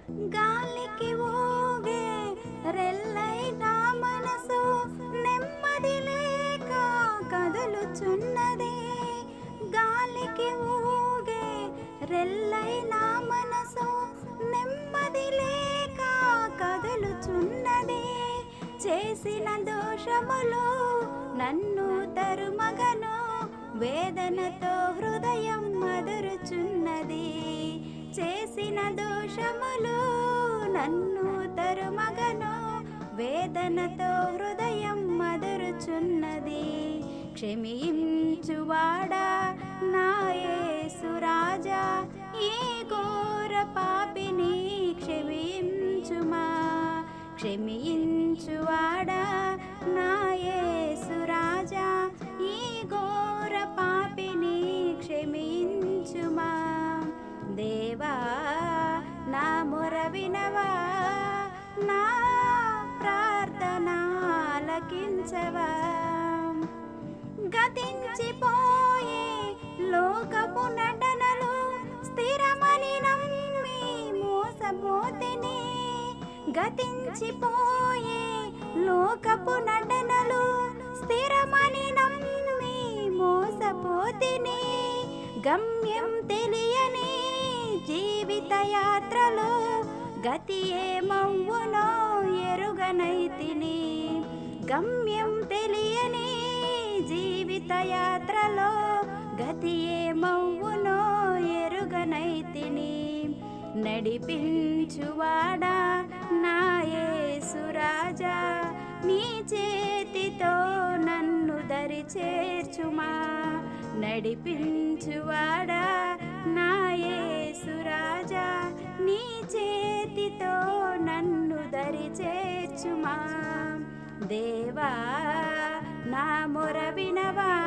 గాలికి ఊగే రెల్లై నా మనసు నెమ్మది లేక కదులుచున్నదే గాలికి ఊగే రెల్లై నా మనసు నెమ్మది లేక కదులుచున్నదే చేసిన దోషములు నన్ను తరుమగను వేదనతో హృదయం మదురుచున్నది చేసిన దోషములు నన్ను తరుమగను వేదనతో హృదయం మదురుచున్నది క్షమించువాడా నాయసురాజా ఈ ఘోర పాపిని క్షమించుమా క్షమించువాడా నాయసురాజా ఈ ఘోర పాపిని క్షమించుమా దేవా నా మొర వినవా నా ప్రార్థనాలకించవా గతించిపోయే లోకపు నటనలు స్థిరమని నమ్మి మోసపోతిని గతించిపోయే లోకపు నటనలు స్థిరమని నమ్మి మోసపోతిని గమ్యం తెలియని జీవిత యాత్రలో గతి ఏమవ్వునో ఎరుగనైతిని గమ్యం తెలియని జీవిత యాత్రలో గతి ఏమవ్వునో ఎరుగనైతిని నడిపించువాడా నాయసురాజా నీ చేతితో నన్ను దరి చేర్చుమా నడిపించువాడా నాయసురాజా నీ చేతితో నన్ను దరి చేర్చుమా దేవా నా మొర వినవా